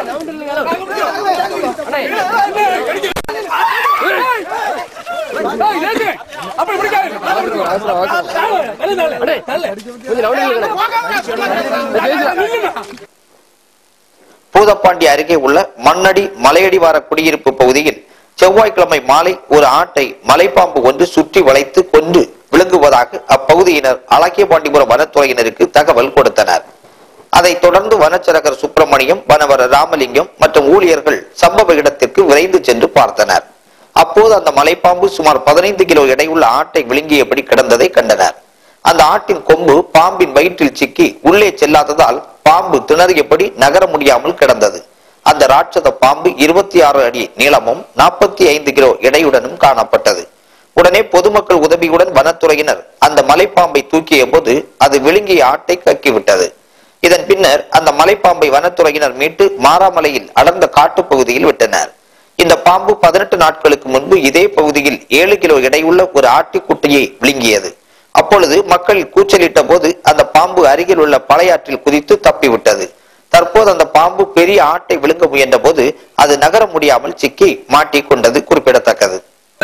பூதப்பாண்டி அருகே உள்ள மண்ணடி மலையடிவார குடியிருப்பு பகுதியில் செவ்வாய்க்கிழமை மாலை ஒரு ஆட்டை மலைப்பாம்பு ஒன்று சுற்றி வளைத்து கொண்டு விழுங்குவதாக அப்பகுதியினர் அலக்கியபாண்டிபுரம் வனத்துறையினருக்கு தகவல் கொடுத்தனர் அதைத் தொடர்ந்து வனச்சரகர் சுப்பிரமணியம் வனவர் ராமலிங்கம் மற்றும் ஊழியர்கள் சம்பவ இடத்திற்கு விரைந்து சென்று பார்த்தனர் அப்போது அந்த மலைப்பாம்பு சுமார் பதினைந்து கிலோ எடையுள்ள ஆட்டை விழுங்கியபடி கிடந்ததை கண்டனர் அந்த ஆட்டின் கொம்பு பாம்பின் வயிற்றில் சிக்கி உள்ளே செல்லாததால் பாம்பு திணறியபடி நகர முடியாமல் கிடந்தது அந்த ராட்சத பாம்பு இருபத்தி ஆறு அடி நீளமும் நாற்பத்தி ஐந்து கிலோ எடையுடனும் காணப்பட்டது உடனே பொதுமக்கள் உதவியுடன் வனத்துறையினர் அந்த மலைப்பாம்பை தூக்கிய போது அது விழுங்கிய ஆட்டை கக்கிவிட்டது இதன் பின்னர் அந்த மலைப்பாம்பை வனத்துறையினர் மீட்டு மாராமலையில் அடர்ந்த காட்டுப் பகுதியில் விட்டனர் இந்த பாம்பு பதினெட்டு நாட்களுக்கு முன்பு இதே பகுதியில் ஏழு கிலோ எடையுள்ள ஒரு ஆட்டுக்குட்டியை விழுங்கியது அப்பொழுது மக்கள் கூச்சலிட்ட போது அந்த பாம்பு அருகில் உள்ள பழையாற்றில் குதித்து தப்பிவிட்டது தற்போது அந்த பாம்பு பெரிய ஆட்டை விழுங்க முயன்ற போது அது நகர முடியாமல் சிக்கி மாட்டிக் கொண்டது குறிப்பிடத்தக்கது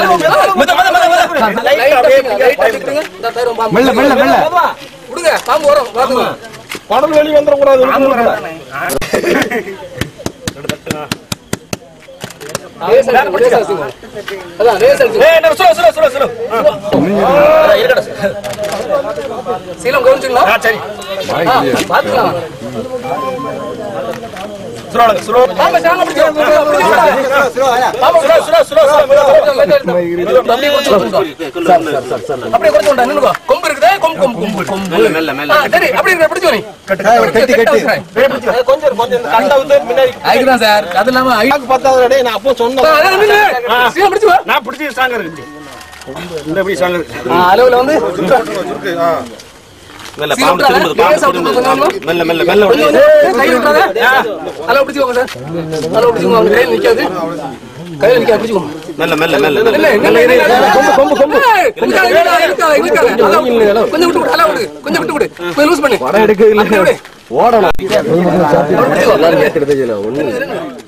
மெல்ல மெல்ல மெல்ல விடுங்க பாம்பு வரும் பாத்துங்க படம் வெளியே வந்துடக்கூடாது அதான் ரேஸ் அடிச்சு சீலம் கவனிச்சுங்களா சரி பாத்துக்கலாம் சுரோலங்க சுரோ பாம்பை தாங்க பிடிச்சு பாம்பை சுரோ சுரோ சுரோ அப்படியே குடிச்சு அப்படியே குடிச்சு கொண்டா நின்னுக்கோ கொம்பு இருக்குதே கொம்பு கொம்பு கொம்பு கொம்பு மெல்ல மெல்ல சரி அப்படி இருக்க பிடிச்சு நீ கட்டி கட்டி கொஞ்சம் கொஞ்சம் கண்ட வந்து முன்னாடி அதுக்குதான் சார் அது இல்லாம ஐ- பத்தாவது டேய் நான் அப்போ சொன்னேன் ஆ, அதான் நில்லு. சீலம் பிடிச்சு வா நான் பிடிச்சி ஸ்ட்ராங்கா இருக்கு இந்த எப்படி ஸ்ட்ராங்கா இருக்கு ஆ, அளவுல வந்து மெல்ல சீலம் விட்டுறாத. லேசா விட்டு கொஞ்சம் கொஞ்சம். மெல்ல மெல்ல மெல்ல கொஞ்சம் கொஞ்சம் கை விட்டுறாத. அளவு பிடிச்சுக்கோங்க சார் அளவு பிடிச்சுக்கோங்க அவங்க கையில் நிக்காது கையில் நிக்காது பிடிச்சுக்கோங்க மெல்ல மெல்ல மெல்ல இல்ல, இல்ல, இல்ல, இல்ல, இல்ல. கொம்பு, கொம்பு, கொம்பு. இழுக்காத, இழுக்காத, இழுக்காத, இழுக்காத. அளவு விடு. கொஞ்சம் விட்டு விடு, அளவு விடு. கொஞ்சம் விட்டு விடு. கொஞ்சம் லூஸ் பண்ணு. அப்படி விடு. ஓடணும் அப்படி பிடிச்சுக்கோ. எல்லாரும் கேட்கறது இல்ல ஒண்ணு இருங்க.